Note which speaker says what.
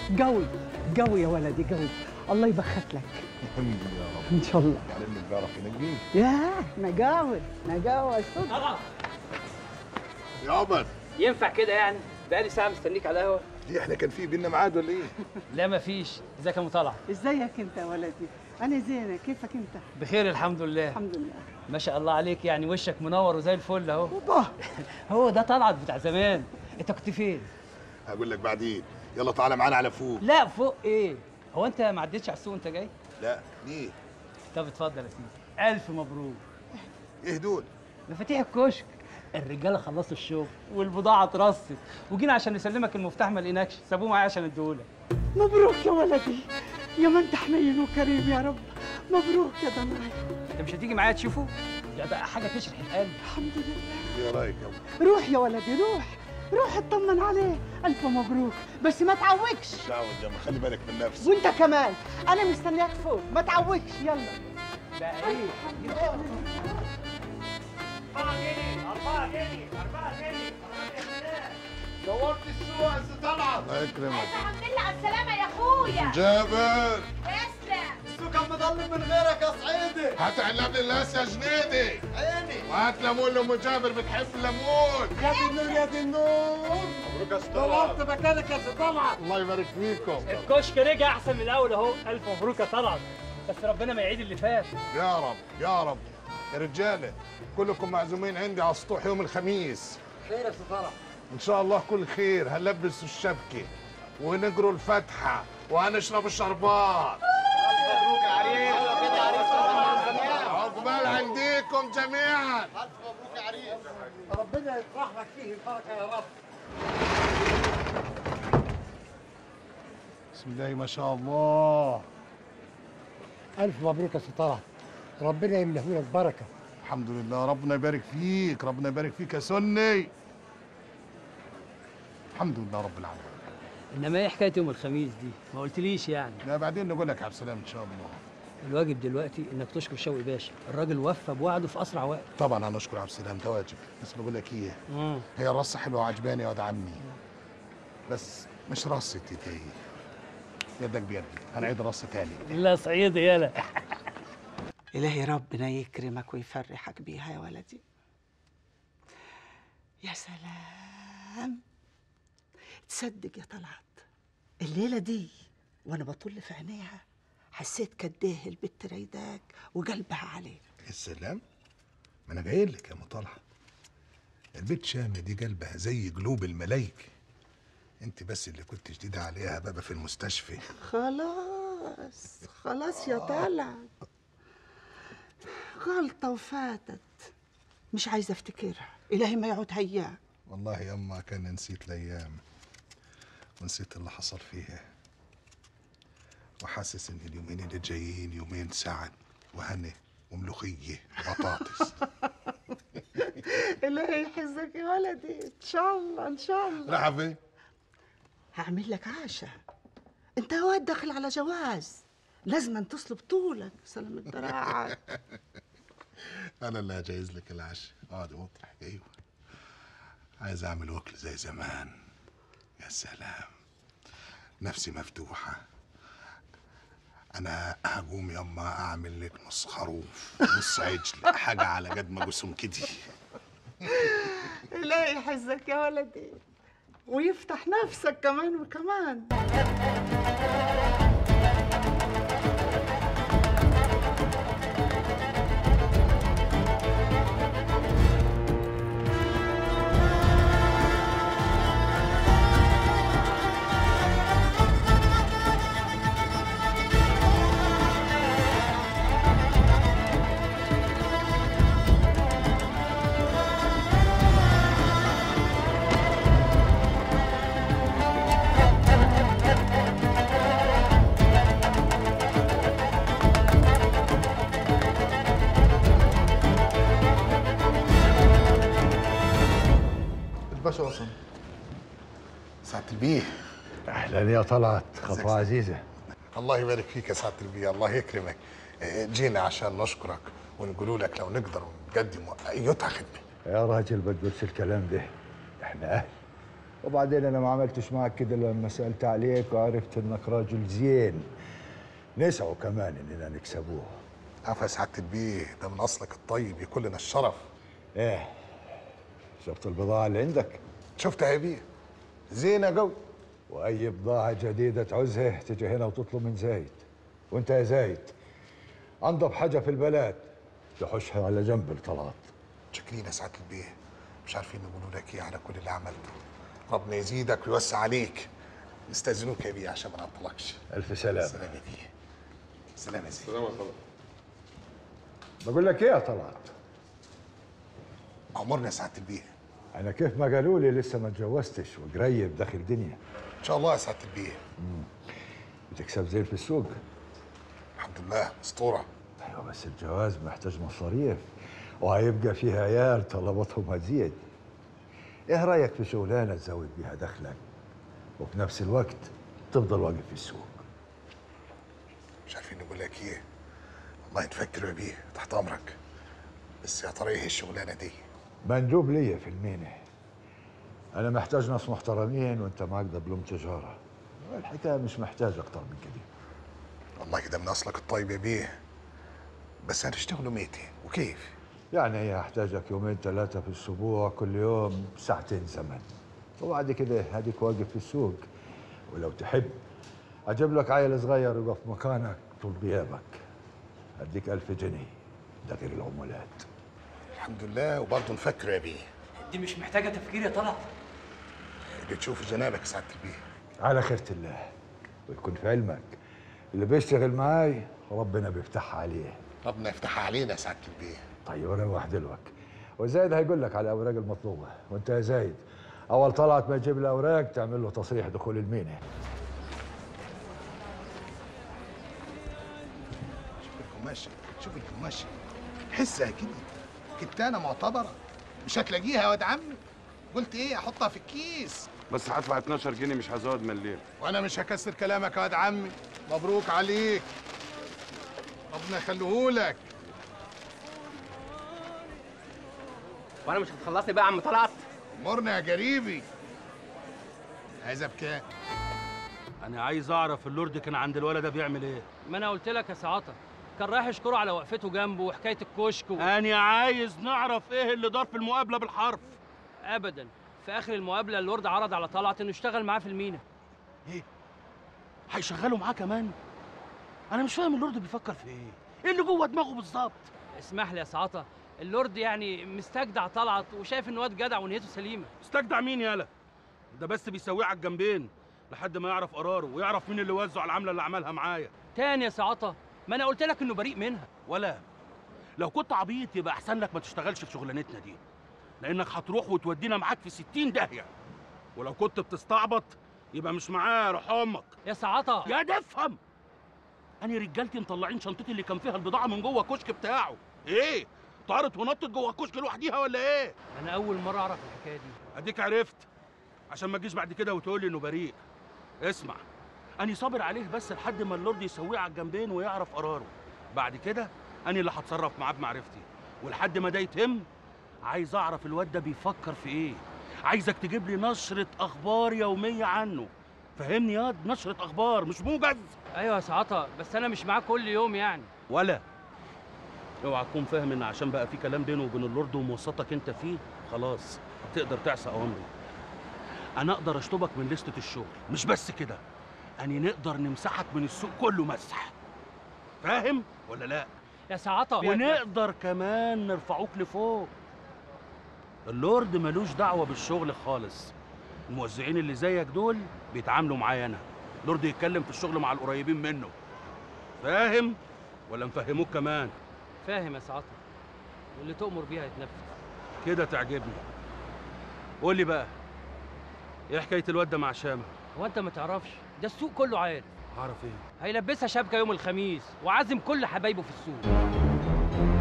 Speaker 1: قوي قوي يا ولدي قوي الله يبخت لك
Speaker 2: الحمد لله يا رب
Speaker 1: ان شاء الله
Speaker 2: يعني انك بيعرف ينجيك
Speaker 1: يا نقاوي نقاوي صدق
Speaker 3: طبعا
Speaker 2: يا عمر
Speaker 3: ينفع كده يعني بقالي ساعه مستنيك على القهوه
Speaker 2: ليه احنا كان في بينا ميعاد ولا ايه؟
Speaker 3: لا مفيش ازيك يا مطلع
Speaker 1: ازيك انت يا ولدي انا زينه كيفك انت
Speaker 3: بخير الحمد لله
Speaker 1: الحمد لله
Speaker 3: ما شاء الله عليك يعني وشك منور وزي الفل اهو
Speaker 1: اوبا
Speaker 3: هو ده طلعت بتاع زمان انت كنت فين
Speaker 2: هقول لك بعدين يلا تعالى معانا على فوق
Speaker 3: لا فوق ايه هو انت ما عدتش على السوق وانت جاي
Speaker 2: لا ليه؟
Speaker 3: طب اتفضل يا سيدي الف مبروك
Speaker 2: ايه دول؟
Speaker 3: مفاتيح الكشك الرجاله خلصوا الشغل والبضاعه اترصت وجينا عشان نسلمك المفتاح ما لقيناكش سابوه معايا عشان اديهولك
Speaker 1: مبروك يا ولدي يا ما انت حنين وكريم يا رب مبروك يا ضناي
Speaker 3: انت مش هتيجي معايا تشوفه يا بقى حاجه تشرح القلب
Speaker 1: الحمد لله
Speaker 2: ايه رايك يا عمر؟
Speaker 1: روح يا ولدي روح روح اطمن عليه الف مبروك بس ما تعوقش
Speaker 2: شعوذ يا عم خلي بالك من نفسك
Speaker 1: وانت كمان انا مستنياك فوق ما تعوقش يلا
Speaker 3: بقى ايه
Speaker 2: نورت السوق يا سي طلعت الله يكرمك
Speaker 4: الحمد لله على السلامة يا اخويا
Speaker 2: جابر
Speaker 4: تسلم
Speaker 5: السوق كان مضلم من غيرك يا صعيدي
Speaker 2: هات علب الناس يا جنيدي
Speaker 5: عيني
Speaker 2: وهات ليمون لام جابر بتحب الليمون
Speaker 5: يا دي النور يا دي النور
Speaker 2: مبروك يا سي
Speaker 5: نورت مكانك يا سي طلعت
Speaker 2: الله يبارك فيكم
Speaker 3: الكشك رجع احسن من الاول اهو الف مبروك يا طلعت بس ربنا ما يعيد اللي فات
Speaker 2: يا رب يا رب يا رجاله كلكم معزومين عندي على السطوح يوم الخميس
Speaker 5: خير يا سي طلعت
Speaker 2: ان شاء الله كل خير هنلبس الشبكه ونقروا الفاتحه وهنشرب الشربات
Speaker 5: مبروك يا عريس كده عريس
Speaker 2: عقبال عنديكم جميعا
Speaker 5: الف مبروك يا عريس ربنا يفرح لك فيه البركه يا رب
Speaker 2: بسم الله ما شاء الله
Speaker 6: ألف مبروك يا سي طلعت ربنا يملاه لك بركة
Speaker 2: الحمد لله ربنا يبارك فيك ربنا يبارك فيك يا سني الحمد لله رب العالمين
Speaker 3: انما ايه حكايه يوم الخميس دي ما قلتليش يعني
Speaker 2: لا بعدين نقول لك يا عبد السلام ان شاء الله
Speaker 3: الواجب دلوقتي انك تشكر شوقي باشا الراجل وفى بوعده في اسرع وقت
Speaker 2: طبعا انا اشكر عبد السلام ده واجب بس بقول لك ايه
Speaker 3: امم
Speaker 2: هي الرصه حلوه وعجباني يا واد عمي بس مش رصه ايدي يدك بيدي هنعيد رصه تاني
Speaker 3: لا صعيدي يالا
Speaker 1: إلهي ربنا يكرمك ويفرحك بيها يا ولدي يا سلام تصدق يا طلعت الليلة دي وأنا بطل في عينيها حسيت قد إيه البت رايداك وقلبها عليك
Speaker 2: يا سلام ما انا قايل لك يا مطلعه البيت شامه دي قلبها زي قلوب الملايكه انت بس اللي كنت شديده عليها بابا في المستشفى
Speaker 1: خلاص خلاص يا طلعت غلطة وفاتت مش عايزة افتكرها إلهي ما يعود هيا
Speaker 2: والله يما كان نسيت الايام ونسيت اللي حصل فيها وحاسس ان اليومين اللي جايين يومين سعد وهنا وملوخيه وبطاطس
Speaker 1: إلهي يحفظك يا ولدي إن شاء الله إن شاء الله
Speaker 2: راح فين؟
Speaker 1: هعمل لك عشاء انت واد داخل على جواز لازم تصلب طولك سلام دراعك
Speaker 2: انا اللي هجهز لك العشاء اقعد مطرح ايوه عايز اعمل وكل زي زمان يا سلام نفسي مفتوحه انا هقوم يما اعمل لك نص خروف نص عجل حاجه على قد ما جسم كدي
Speaker 1: إلهي يحفظك يا ولدي ويفتح نفسك كمان وكمان
Speaker 5: الباشا وصل
Speaker 2: سعاده البيه
Speaker 6: أهلا يا طلعت خطوة عزيزة
Speaker 2: الله يبارك فيك يا سعاده البيه الله يكرمك آه، جينا عشان نشكرك ونقولوا لك لو نقدر نقدم ايتها خدمه
Speaker 6: يا راجل ما تقولش الكلام ده احنا أهل
Speaker 7: وبعدين انا ما عملتش معك كده لما سالت عليك وعرفت انك راجل زين نسعوا كمان اننا نكسبوه
Speaker 2: عفا يا سعاده البيه ده من اصلك الطيب يكون لنا الشرف
Speaker 7: ايه شفت البضاعه اللي عندك
Speaker 2: شفتها يا بيه زينه قوي
Speaker 7: واي بضاعه جديده تعوزها تجي هنا وتطلب من زايد وانت يا زايد انضف حاجه في البلد تحشها على جنب لطلعت
Speaker 2: شاكرين يا سعاده البيه مش عارفين نقولوا لك ايه على كل اللي عملته ربنا يزيدك ويوسع عليك نستاذنوك يا بيه عشان ما نعطلكش
Speaker 7: الف سلامه
Speaker 2: سلام يا بيه سلام يا زين
Speaker 7: بقول لك ايه يا طلعت
Speaker 2: امرنا يا سعاده البيه
Speaker 7: انا كيف ما قالوا لي لسه ما اتجوزتش وقريب داخل دنيا
Speaker 2: ان شاء الله يا سعاده البيه
Speaker 7: بتكسب زين في السوق
Speaker 2: الحمد لله اسطوره
Speaker 7: ايوه بس الجواز محتاج مصاريف وهيبقى فيها عيال طلباتهم هتزيد ايه رايك في شغلانه تزود بيها دخلك وفي نفس الوقت تفضل واقف في السوق
Speaker 2: مش عارفين نقول لك ايه والله نفكر يا بيه تحت امرك بس يا ترى ايه الشغلانه دي
Speaker 7: مندوب ليا في المينا انا محتاج ناس محترمين وانت معك دبلوم تجاره الحكايه مش محتاج اكتر من كده
Speaker 2: والله كده من اصلك الطيب يا بيه بس هنشتغلوا ميتي وكيف
Speaker 7: يعني هي هحتاجك يومين ثلاثة في الأسبوع كل يوم ساعتين زمن وبعد كده هديك واقف في السوق ولو تحب أجيب لك عيل صغير يقف مكانك طول غيابك أديك ألف جنيه ده غير العمولات
Speaker 2: الحمد لله وبرضه نفكر يا بيه
Speaker 3: دي مش محتاجه تفكير يا طلعت
Speaker 2: اللي تشوف جنابك يا سعاده البيه
Speaker 7: على خيرة الله ويكون في علمك اللي بيشتغل معاي ربنا بيفتحها عليه
Speaker 2: ربنا يفتحها علينا يا سعاده البيه
Speaker 7: طيب انا واحد دلوقتي وزايد هيقول لك على الاوراق المطلوبه وانت يا زايد اول طلعت ما تجيب الاوراق تعمل له تصريح دخول المينا
Speaker 2: شوف القماشه شوف القماشه حسها كده كتانه معتبره مش هتلاقيها يا واد عمي قلت ايه احطها في الكيس
Speaker 8: بس هدفع 12 جنيه مش هزود مليم
Speaker 2: وانا مش هكسر كلامك يا واد عمي مبروك عليك ربنا يخليهولك
Speaker 3: وانا مش هتخلصني بقى يا عم طلعت
Speaker 2: مرنا يا جريبي عايزها بكام
Speaker 9: انا عايز اعرف اللورد كان عند الولد ده بيعمل ايه
Speaker 3: ما انا قلت لك يا سعاطه كان رايح يشكره على وقفته جنبه وحكايه الكشك و...
Speaker 9: انا عايز نعرف ايه اللي دار في المقابله بالحرف
Speaker 3: ابدا في اخر المقابله اللورد عرض على طلعت انه يشتغل معاه في المينا
Speaker 9: هيشغلوا معاه كمان انا مش فاهم اللورد بيفكر في ايه ايه اللي جوه دماغه بالظبط
Speaker 3: اسمح لي يا سعاطه اللورد يعني مستجدع طلعت وشايف ان واد جدع ونيته سليمه
Speaker 9: استجدع مين يالا ده بس بيسويه على الجنبين لحد ما يعرف قراره ويعرف مين اللي وزع العمله اللي عملها معايا
Speaker 3: تاني يا سعاطه ما انا قلت لك انه بريء منها
Speaker 9: ولا لو كنت عبيط يبقى احسن لك ما تشتغلش في شغلانتنا دي لانك هتروح وتودينا معاك في 60 داهيه ولو كنت بتستعبط يبقى مش معاه روح امك
Speaker 3: يا سعاطه
Speaker 9: يا ده افهم انا رجالتي مطلعين شنطتي اللي كان فيها البضاعه من جوه الكشك بتاعه ايه طارت ونطت جوه الكشك لوحديها ولا ايه
Speaker 3: انا اول مره اعرف الحكايه دي
Speaker 9: اديك عرفت عشان ما تجيش بعد كده وتقول لي انه بريء اسمع انا صابر عليه بس لحد ما اللورد يسويه على الجنبين ويعرف قراره بعد كده انا اللي هتصرف معاه بمعرفتي ولحد ما ده يتم عايز اعرف الواد ده بيفكر في ايه عايزك تجيب لي نشرة اخبار يومية عنه فهمني ياض نشرة اخبار مش موجز
Speaker 3: ايوه يا سعاطه بس انا مش معاه كل يوم يعني
Speaker 9: ولا اوعى تكون فاهم ان عشان بقى في كلام بينه وبين اللورد وموسطك انت فيه خلاص تقدر تعصى اوامري انا اقدر اشطبك من لستة الشغل مش بس كده اني نقدر نمسحك من السوق كله مسح فاهم ولا لا
Speaker 3: يا سعاطه
Speaker 9: ونقدر كمان نرفعوك لفوق اللورد ملوش دعوه بالشغل خالص الموزعين اللي زيك دول بيتعاملوا معايا انا اللورد يتكلم في الشغل مع القريبين منه فاهم ولا مفهموك كمان
Speaker 3: فاهم يا سعاطه واللي تؤمر بيها يتنفذ
Speaker 9: كده تعجبني قول لي بقى ايه حكايه الواد ده مع شامه
Speaker 3: هو انت ما تعرفش ده السوق كله عارف
Speaker 9: اعرف ايه
Speaker 3: هيلبسها شبكه يوم الخميس وعازم كل حبايبه في السوق